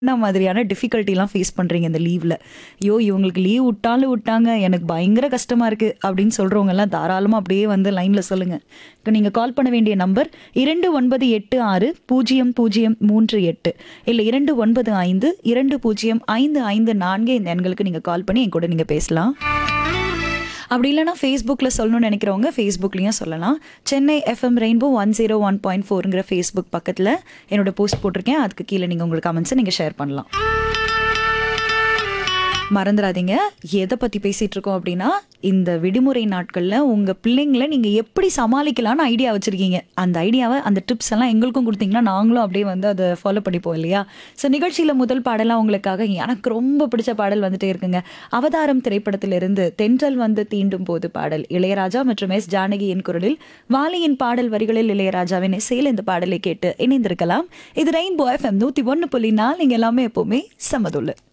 என்ன மாதிரியான டிஃபிகல்ட்டிலாம் ஃபேஸ் பண்ணுறீங்க இந்த லீவில் ஐயோ இவங்களுக்கு லீவ் விட்டாலும் விட்டாங்க எனக்கு பயங்கர கஷ்டமாக இருக்குது அப்படின்னு சொல்கிறவங்க எல்லாம் தாராளமாக அப்படியே வந்து லைனில் சொல்லுங்கள் இப்போ நீங்கள் கால் பண்ண வேண்டிய நம்பர் இரண்டு ஒன்பது எட்டு ஆறு பூஜ்ஜியம் பூஜ்ஜியம் மூன்று எட்டு இல்லை இரண்டு ஒன்பது ஐந்து இரண்டு பூஜ்ஜியம் ஐந்து ஐந்து நான்கு இந்த எண்களுக்கு நீங்கள் கால் பண்ணி என் கூட நீங்கள் பேசலாம் அப்படி இல்லைனா ஃபேஸ்புக்கில் சொல்லணும்னு நினைக்கிறவங்க ஃபேஸ்புக்லேயும் சொல்லலாம் Chennai FM Rainbow one zero one point ஃபோருங்கிற ஃபேஸ்புக் பக்கத்தில் என்னோட போஸ்ட் போட்டிருக்கேன் அதுக்கு கீழே நீங்கள் உங்களுக்கு கமெண்ட்ஸை நீங்கள் ஷேர் பண்ணலாம் மறந்துடாதீங்க எதை பற்றி பேசிகிட்டு இருக்கோம் அப்படின்னா இந்த விடுமுறை நாட்களில் உங்கள் பிள்ளைங்களை நீங்கள் எப்படி சமாளிக்கலாம்னு ஐடியா வச்சுருக்கீங்க அந்த ஐடியாவை அந்த டிப்ஸ் எல்லாம் எங்களுக்கும் கொடுத்தீங்கன்னா நாங்களும் அப்படியே வந்து அதை ஃபாலோ பண்ணிப்போம் இல்லையா ஸோ நிகழ்ச்சியில் முதல் பாடலாம் உங்களுக்காக எனக்கு ரொம்ப பிடிச்ச பாடல் வந்துட்டே இருக்குங்க அவதாரம் திரைப்படத்திலிருந்து தென்றல் வந்து தீண்டும் போது பாடல் இளையராஜா மற்றும் எஸ் ஜானகியின் குரலில் வாலியின் பாடல் வரிகளில் இளையராஜாவின் இசையில் இந்த பாடலை கேட்டு இணைந்திருக்கலாம் இது ரெயின்போ எஃப்எம் நூற்றி ஒன்று புள்ளி நாலு நீங்கள் எல்லாமே எப்போவுமே சமதுள்ளு